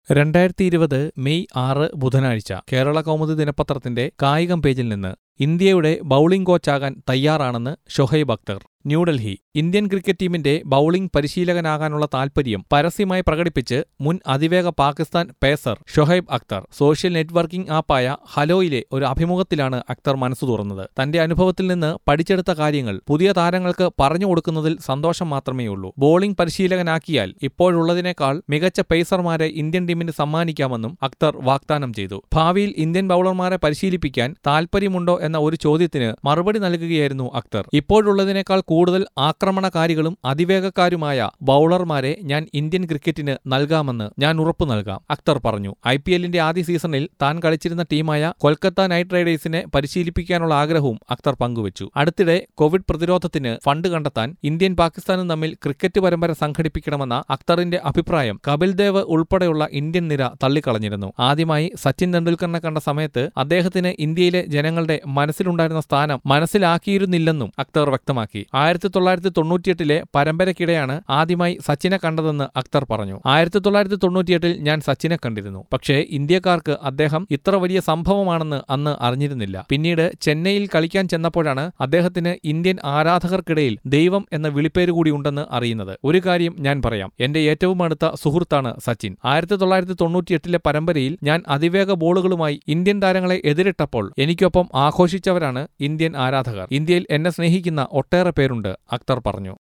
രണ്ടായിരത്തി ഇരുപത് മെയ് ആറ് ബുധനാഴ്ച കേരള കൗമുദി ദിനപത്രത്തിന്റെ കായികം പേജിൽ നിന്ന് ഇന്ത്യയുടെ ബൌളിംഗ് കോച്ചാകാൻ തയ്യാറാണെന്ന് ഷൊഹൈബ് അക്തർ ന്യൂഡൽഹി ഇന്ത്യൻ ക്രിക്കറ്റ് ടീമിന്റെ ബൌളിംഗ് പരിശീലകനാകാനുള്ള താൽപര്യം പരസ്യമായി പ്രകടിപ്പിച്ച് മുൻ അതിവേഗ Pakistan pacer Shoaib Akhtar social networking ആപ്പായ ഹലോയിലെ ഒരു അഭിമുഖത്തിലാണ് അക്തർ മനസ്സു തുറന്നത് തന്റെ അനുഭവത്തിൽ നിന്ന് പഠിച്ചെടുത്ത കാര്യങ്ങൾ പുതിയ താരങ്ങൾക്ക് പറഞ്ഞു കൊടുക്കുന്നതിൽ സന്തോഷം മാത്രമേയുള്ളൂ ബോളിംഗ് പരിശീലകനാക്കിയാൽ ഇപ്പോഴുള്ളതിനേക്കാൾ മികച്ച പേസർമാരെ ഇന്ത്യൻ ടീമിന് സമ്മാനിക്കാമെന്നും അക്തർ വാഗ്ദാനം ചെയ്തു ഭാവിയിൽ ഇന്ത്യൻ ബൌളർമാരെ പരിശീലിപ്പിക്കാൻ താൽപര്യമുണ്ടോ എന്ന ഒരു ചോദ്യത്തിന് മറുപടി നൽകുകയായിരുന്നു അക്തർ ഇപ്പോഴുള്ളതിനേക്കാൾ കൂടുതൽ ആക്രമണകാരികളും അതിവേഗക്കാരുമായ ബൌളർമാരെ ഞാൻ ഇന്ത്യൻ ക്രിക്കറ്റിന് നൽകാമെന്ന് ഞാൻ ഉറപ്പു നൽകാം അക്തർ പറഞ്ഞു ഐ പി എല്ലിന്റെ ആദ്യ സീസണിൽ താൻ കളിച്ചിരുന്ന ടീമായ കൊൽക്കത്ത നൈറ്റ് റൈഡേഴ്സിനെ പരിശീലിപ്പിക്കാനുള്ള ആഗ്രഹവും അക്തർ പങ്കുവച്ചു അടുത്തിടെ കോവിഡ് പ്രതിരോധത്തിന് ഫണ്ട് കണ്ടെത്താൻ ഇന്ത്യൻ പാകിസ്ഥാനും തമ്മിൽ ക്രിക്കറ്റ് പരമ്പര സംഘടിപ്പിക്കണമെന്ന അക്തറിന്റെ അഭിപ്രായം കപിൽ ദേവ് ഉൾപ്പെടെയുള്ള ഇന്ത്യൻ നിര തള്ളിക്കളഞ്ഞിരുന്നു ആദ്യമായി സച്ചിൻ തെണ്ടുൽക്കറിനെ കണ്ട സമയത്ത് അദ്ദേഹത്തിന് ഇന്ത്യയിലെ ജനങ്ങളുടെ മനസ്സിലുണ്ടായിരുന്ന സ്ഥാനം മനസ്സിലാക്കിയിരുന്നില്ലെന്നും അക്തർ വ്യക്തമാക്കി ആയിരത്തി തൊള്ളായിരത്തി തൊണ്ണൂറ്റിയെട്ടിലെ പരമ്പരയ്ക്കിടെയാണ് ആദ്യമായി സച്ചിനെ കണ്ടതെന്ന് അക്തർ പറഞ്ഞു ആയിരത്തി തൊള്ളായിരത്തി തൊണ്ണൂറ്റിയെട്ടിൽ ഞാൻ സച്ചിനെ കണ്ടിരുന്നു പക്ഷേ ഇന്ത്യക്കാർക്ക് അദ്ദേഹം ഇത്ര വലിയ സംഭവമാണെന്ന് അന്ന് അറിഞ്ഞിരുന്നില്ല പിന്നീട് ചെന്നൈയിൽ കളിക്കാൻ ചെന്നപ്പോഴാണ് അദ്ദേഹത്തിന് ഇന്ത്യൻ ആരാധകർക്കിടയിൽ ദൈവം എന്ന വിളിപ്പേര് കൂടി ഉണ്ടെന്ന് അറിയുന്നത് ഒരു കാര്യം ഞാൻ പറയാം എന്റെ ഏറ്റവും അടുത്ത സുഹൃത്താണ് സച്ചിൻ ആയിരത്തി തൊള്ളായിരത്തി തൊണ്ണൂറ്റിയെട്ടിലെ പരമ്പരയിൽ ഞാൻ അതിവേഗ ബോളുകളുമായി ഇന്ത്യൻ താരങ്ങളെ എതിരിട്ടപ്പോൾ എനിക്കൊപ്പം ആഘോഷിച്ചവരാണ് ഇന്ത്യൻ ആരാധകർ ഇന്ത്യയിൽ എന്നെ സ്നേഹിക്കുന്ന ഒട്ടേറെ പേരുണ്ട് അക്തർ പറഞ്ഞു